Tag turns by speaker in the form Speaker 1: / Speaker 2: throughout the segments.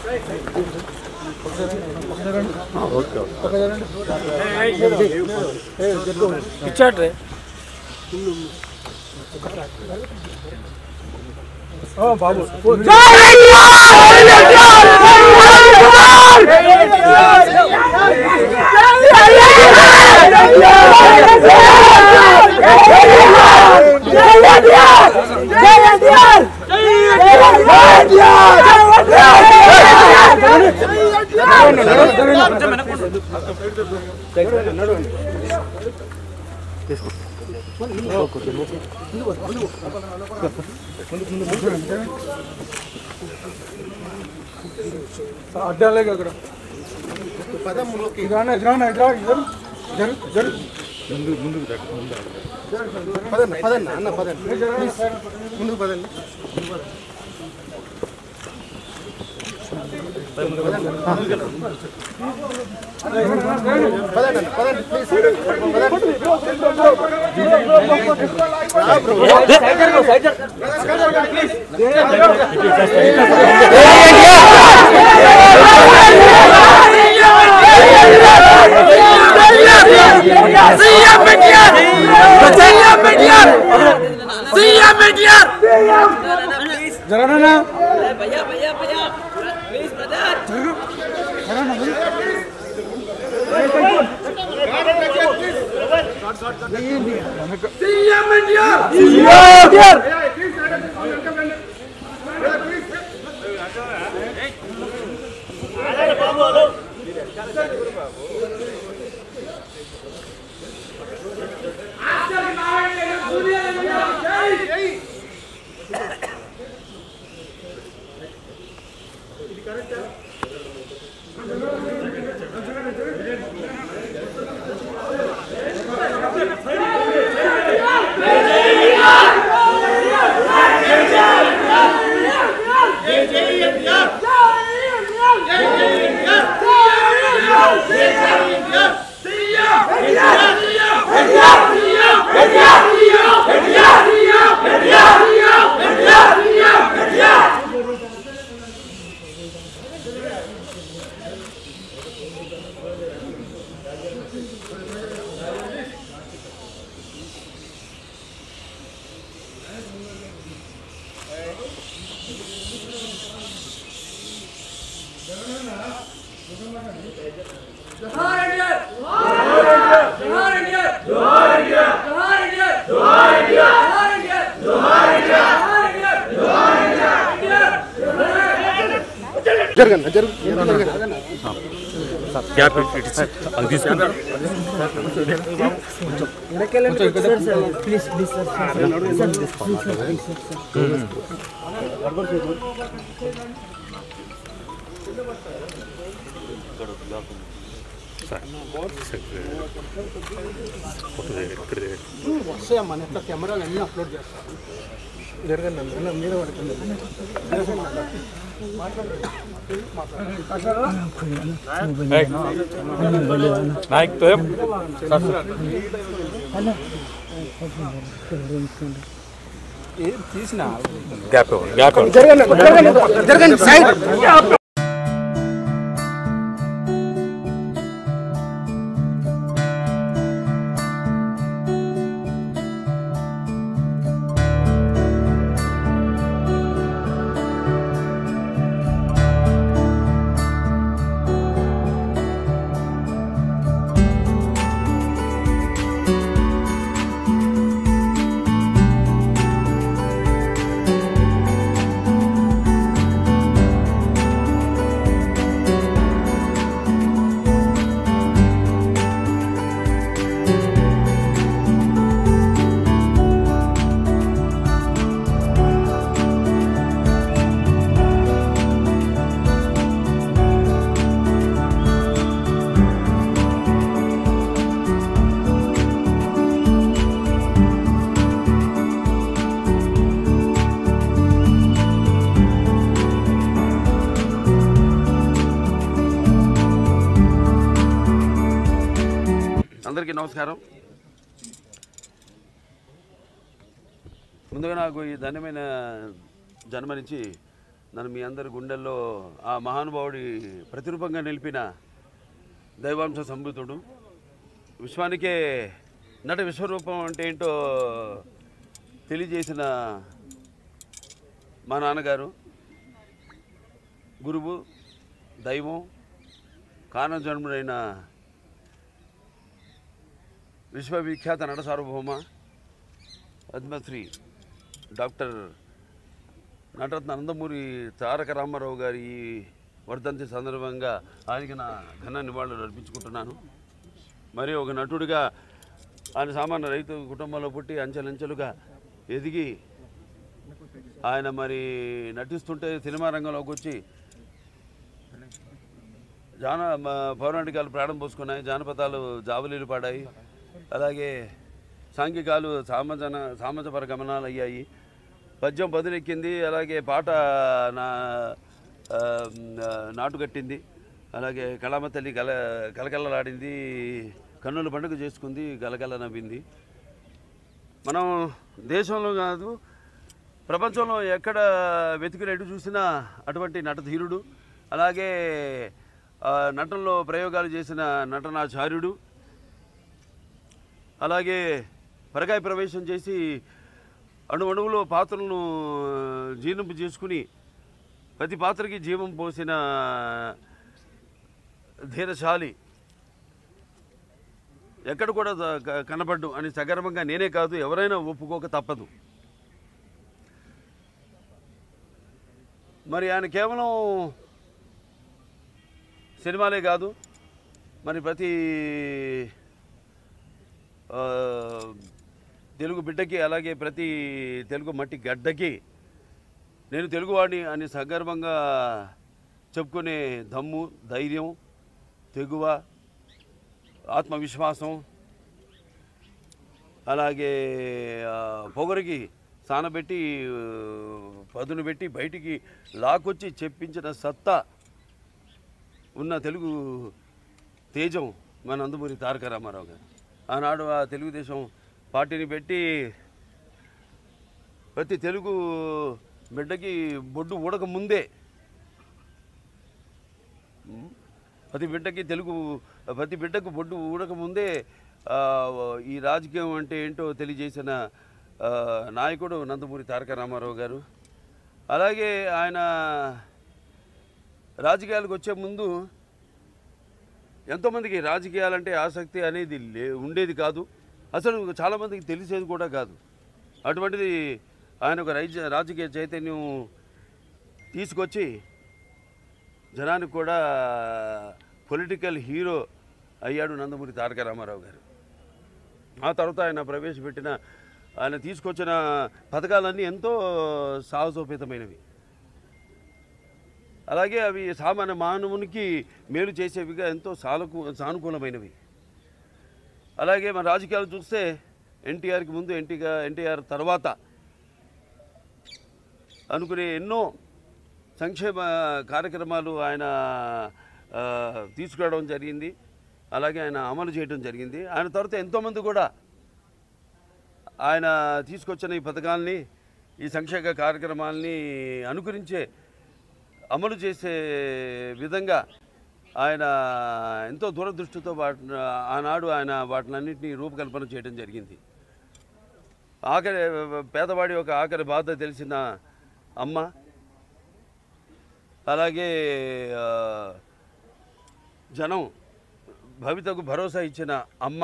Speaker 1: ఇచ్చాట్రే బాబు అడ్డాలే అక్కడ ఇరానా ఇరానా ఇరా ఇద్దరు జరు జరు
Speaker 2: పదండి పదండి అన్న పదండి ముందుకు పదండి పదండి అన్న పదండి ప్లీజ్
Speaker 1: జరనా
Speaker 3: भैया भैया भैया प्लीज ब्रदर
Speaker 2: జరగండి జరుగు జరగండి
Speaker 4: గ్యాప్ ఇచ్చి అది తీసుకుంటారు
Speaker 2: వస్తాయమ్మా నెట్ కెమెరాలు అన్నీ అప్లోడ్ చేస్తాను జరగండి అన్న మీద పడుతుంది
Speaker 4: నాయక్ గ్యాప్ ఇవ్వండి గ్యాప్ ఇవ్వండి
Speaker 2: జరగండి జరగండి జరగండి సైడ్
Speaker 5: అందరికీ నమస్కారం ముందుగా నాకు ఈ ధన్యమైన జన్మనిచ్చి నన్ను మీ అందరి గుండెల్లో ఆ మహానుభావుడి ప్రతిరూపంగా నిలిపిన దైవాంశ సంభూతుడు విశ్వానికే నట విశ్వరూపం అంటే ఏంటో తెలియజేసిన మా నాన్నగారు గురువు దైవం కారణజన్ముడైన విశ్వవిఖ్యాత నట సార్వభౌమ పద్మశ్రీ డాక్టర్ నటరత్న నందమూరి తారక రామారావు గారి ఈ వర్ధంతి సందర్భంగా ఆయనకి నా ఘన నివాళులు అర్పించుకుంటున్నాను మరి ఒక నటుడిగా ఆయన సామాన్య రైతు కుటుంబంలో పుట్టి అంచెలంచెలుగా ఎదిగి ఆయన మరి నటిస్తుంటే సినిమా రంగంలోకి వచ్చి జాన మ- పౌరాణికాలు ప్రాణం పోసుకున్నాయి జానపదాలు జావలీలు పాడాయి అలాగే సాంఘికాలు సామజన సామజపర గమనాలు అయ్యాయి పద్యం పదునెక్కింది అలాగే పాట నా ఆ, ఆ, నాటు కట్టింది అలాగే కళామ తల్లి కల కలకలలాడింది కన్నుల పండుగ చేసుకుంది గలగల నవ్వింది మనం దేశంలో కాదు ప్రపంచంలో ఎక్కడ వెతికిన ఎటు చూసినా అటువంటి నటధీరుడు అలాగే ఆ, నటనలో ప్రయోగాలు చేసిన నటనాచార్యుడు అలాగే పరకాయ ప్రవేశం చేసి అణు అణువులో పాత్రలను జీర్ణింపు చేసుకుని ప్రతి పాత్రకి జీవం పోసిన ధీరశాలి ఎక్కడ కూడా ద- క- కనపడ్డు అని సగర్వంగా నేనే కాదు ఎవరైనా ఒప్పుకోక తప్పదు మరి ఆయన కేవలం సినిమాలే కాదు మరి ప్రతి ఆ, తెలుగు బిడ్డకి అలాగే ప్రతి తెలుగు మట్టి గడ్డకి నేను తెలుగువాడిని అని సగర్వంగా చెప్పుకునే దమ్ము ధైర్యం తెగువ ఆత్మవిశ్వాసం అలాగే ఆ, పొగరికి సానబెట్టి ఆ, పదును పెట్టి బయటికి లాకొచ్చి చెప్పించిన సత్తా ఉన్న తెలుగు తేజం మన నందమూరి తారక రామారావు గారు ఆనాడు ఆ తెలుగుదేశం పార్టీని పెట్టి ప్రతి తెలుగు బిడ్డకి బొడ్డు ఊడక ముందే ఉమ్, ప్రతి బిడ్డకి తెలుగు ప్రతి బిడ్డకు బొడ్డు ఊడక ముందే ఆ, ఈ రాజకీయం అంటే ఏంటో తెలియజేసిన ఆ, నాయకుడు నందమూరి తారక రామారావు గారు అలాగే ఆయన రాజకీయాలకు వచ్చే ముందు ఎంతోమందికి రాజకీయాలంటే ఆసక్తి అనేది లే ఉండేది కాదు అసలు చాలామందికి తెలిసేది కూడా కాదు అటువంటిది ఆయన ఒక రైజ రాజకీయ చైతన్యం తీసుకొచ్చి జనానికి కూడా పొలిటికల్ హీరో అయ్యాడు నందమూరి తారక రామారావు గారు ఆ తర్వాత ఆయన ప్రవేశపెట్టిన ఆయన తీసుకొచ్చిన పథకాలన్నీ ఎంతో సాహసోపేతమైనవి అలాగే అవి సామాన్య మానవునికి మేలు చేసేవిగా ఎంతో సానుకూ సానుకూలమైనవి అలాగే మన రాజకీయాలు చూస్తే ఎన్టీఆర్కి ముందు ఎన్టీగా ఎన్టీఆర్ తర్వాత అనుకునే ఎన్నో సంక్షేమ కార్యక్రమాలు ఆయన ఆ, తీసుకురావడం జరిగింది అలాగే ఆయన అమలు చేయడం జరిగింది ఆయన తర్వాత ఎంతోమంది కూడా ఆయన తీసుకొచ్చిన ఈ పథకాల్ని ఈ సంక్షేమ కార్యక్రమాల్ని అనుకరించే అమలు చేసే విధంగా ఆయన ఎంతో దూరదృష్టితో వాటి ఆనాడు ఆయన వాటినన్నింటినీ రూపకల్పన చేయడం జరిగింది ఆఖరి పేదవాడి యొక్క ఆఖరి బాధ తెలిసిన అమ్మ అలాగే ఆ, జనం భవితకు భరోసా ఇచ్చిన అమ్మ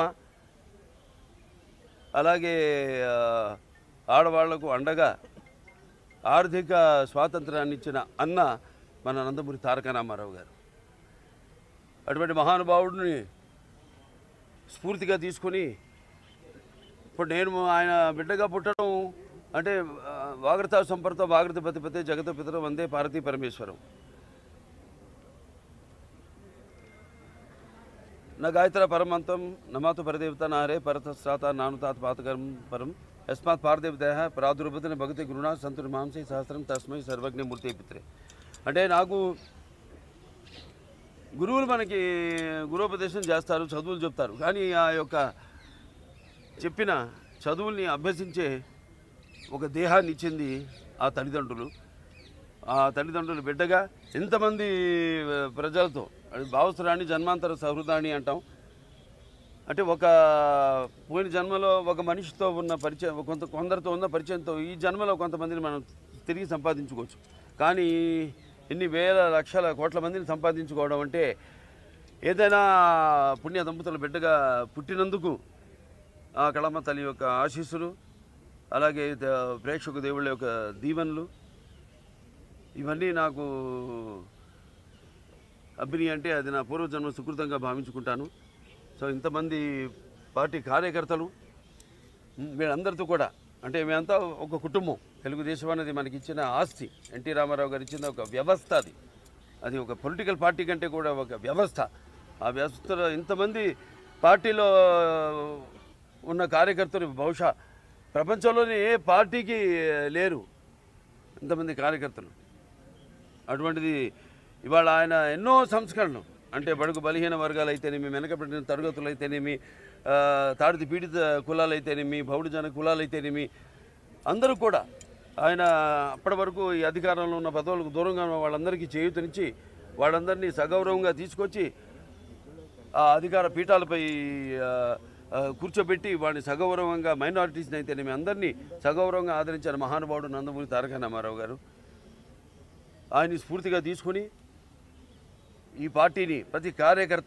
Speaker 5: అలాగే ఆ, ఆడవాళ్లకు అండగా ఆర్థిక స్వాతంత్రాన్ని ఇచ్చిన అన్న మన నందమూరి తారక రామారావు గారు అటువంటి మహానుభావుడిని స్ఫూర్తిగా తీసుకొని ఇప్పుడు నేను ఆయన బిడ్డగా పుట్టడం అంటే ఆ, వాగ్రత సంపర్త వాగ్రత పతిపతే జగత పితరం వందే పార్వతీ పరమేశ్వరం న గాయత్ర పరమంతం నమాతు పరదేవత నారే పరతశ్రాత నానుతాత్ పాతకరం పరం యస్మాత్ పారదేవత ప్రాదుర్భతన భగతి గురుణా సంతుర్ మాంసే సహస్రం తస్మై సర్వజ్ఞ మూర్తి పిత్రే అంటే నాకు గురువులు మనకి గురువుపదేశం చేస్తారు చదువులు చెప్తారు కానీ ఆ యొక్క చెప్పిన చదువుల్ని అభ్యసించే ఒక దేహాన్ని ఇచ్చింది ఆ తల్లిదండ్రులు ఆ తల్లిదండ్రులు బిడ్డగా ఎంతమంది ఆ, ప్రజలతో అది భావస్రాణి జన్మాంతర సహృదాని అంటాం అంటే ఒక పోయిన జన్మలో ఒక మనిషితో ఉన్న పరిచయం కొంత కొందరితో ఉన్న పరిచయంతో ఈ జన్మలో కొంతమందిని మనం తిరిగి సంపాదించుకోవచ్చు కానీ ఎన్ని వేల లక్షల కోట్ల మందిని సంపాదించుకోవడం అంటే ఏదైనా పుణ్య దంపతుల బిడ్డగా పుట్టినందుకు ఆ కళమ్మ తల్లి యొక్క ఆశీస్సులు అలాగే ద- ప్రేక్షక దేవుళ్ళ యొక్క దీవెనలు ఇవన్నీ నాకు అభినయ అంటే అది నా పూర్వజన్మ సుకృతంగా భావించుకుంటాను సో ఇంతమంది పార్టీ కార్యకర్తలు ఉమ్, వీళ్ళందరితో కూడా అంటే మేమంతా ఒక కుటుంబం తెలుగుదేశం అనేది మనకి ఇచ్చిన ఆస్తి ఎన్టీ రామారావు గారు ఇచ్చిన ఒక వ్యవస్థ అది అది ఒక పొలిటికల్ పార్టీ కంటే కూడా ఒక వ్యవస్థ ఆ వ్యవస్థలో ఇంతమంది పార్టీలో ఉన్న కార్యకర్తలు బహుశా ప్రపంచంలోనే ఏ పార్టీకి లేరు ఇంతమంది కార్యకర్తలు అటువంటిది ఇవాళ ఆయన ఎన్నో సంస్కరణలు అంటే బడుగు బలహీన వర్గాలు అయితేనేమి వెనకబడిన తరగతులు అయితేనేమి ఆ, తాడితి పీడిత కులాలు అయితేనేమి బహుళజన కులాలు అయితేనేమి అందరూ కూడా ఆయన అప్పటి వరకు ఈ అధికారంలో ఉన్న పదవులకు దూరంగా ఉన్న వాళ్ళందరికీ చేయూతనిచ్చి వాళ్ళందరినీ సగౌరవంగా తీసుకొచ్చి ఆ అధికార పీఠాలపై ఆ, ఆ, కూర్చోబెట్టి వాడిని సగౌరవంగా మైనారిటీస్ని అయితేనేమి అందరినీ సగౌరవంగా ఆదరించిన మహానుభావుడు నందమూరి తారక రామారావు గారు ఆయన్ని స్ఫూర్తిగా తీసుకుని ఈ పార్టీని ప్రతి కార్యకర్త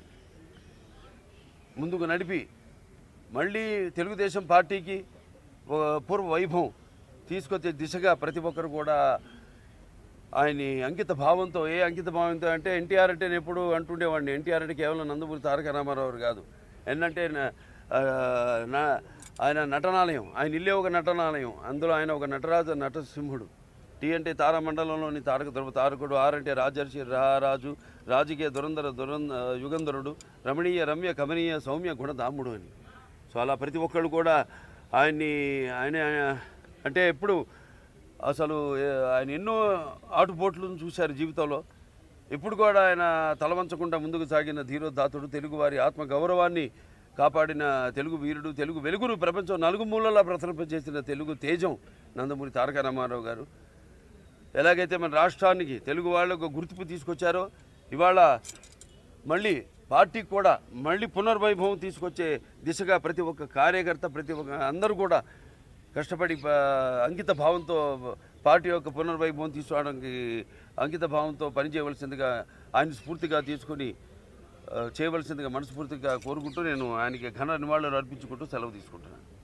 Speaker 5: ముందుకు నడిపి మళ్ళీ తెలుగుదేశం పార్టీకి ఒక పూర్వ వైభవం తీసుకొచ్చే దిశగా ప్రతి ఒక్కరు కూడా ఆయన్ని అంకిత భావంతో ఏ అంకిత భావంతో అంటే ఎన్టీఆర్ అంటే నేను ఎప్పుడు అంటుండేవాడిని ఎన్టీఆర్ అంటే కేవలం నందమూరి తారక రామారావు గారు కాదు ఏంటంటే నా- ఆ, నా ఆయన నటనాలయం ఆయన ఇల్లే ఒక నటనాలయం అందులో ఆయన ఒక నటరాజు నటసింహుడు టీ అంటే తారామండలంలోని తారక ధ్రువ తారకుడు ఆర్ అంటే రాజర్షి రారాజు రాజకీయ దురంధర దురంధ యుగంధరుడు రమణీయ రమ్య కమనీయ సౌమ్య గుణధాముడు అని సో అలా ప్రతి ఒక్కళ్ళు కూడా ఆయన్ని ఆయన అంటే ఎప్పుడు అసలు ఏ- ఆయన ఎన్నో ఆటుపోట్లను చూశారు జీవితంలో ఇప్పుడు కూడా ఆయన తలవంచకుండా ముందుకు సాగిన ధీరోదాతుడు తెలుగువారి ఆత్మ గౌరవాన్ని కాపాడిన తెలుగు వీరుడు తెలుగు వెలుగును ప్రపంచం నలుగు మూలలా ప్రసరింపజేసిన తెలుగు తేజం నందమూరి తారక రామారావు గారు ఎలాగైతే మన రాష్ట్రానికి తెలుగు వాళ్ళకు గుర్తింపు తీసుకొచ్చారో ఇవాళ మళ్ళీ పార్టీకి కూడా మళ్ళీ పునర్వైభవం తీసుకొచ్చే దిశగా ప్రతి ఒక్క కార్యకర్త ప్రతి ఒక్క అందరూ కూడా కష్టపడి ప- అంకిత భావంతో పార్టీ యొక్క పునర్వైభవం తీసుకోవడానికి అంకిత భావంతో పనిచేయవలసిందిగా ఆయన స్ఫూర్తిగా తీసుకొని ఆ, చేయవలసిందిగా మనస్ఫూర్తిగా కోరుకుంటూ నేను ఆయనకి ఘన నివాళులు అర్పించుకుంటూ సెలవు తీసుకుంటున్నాను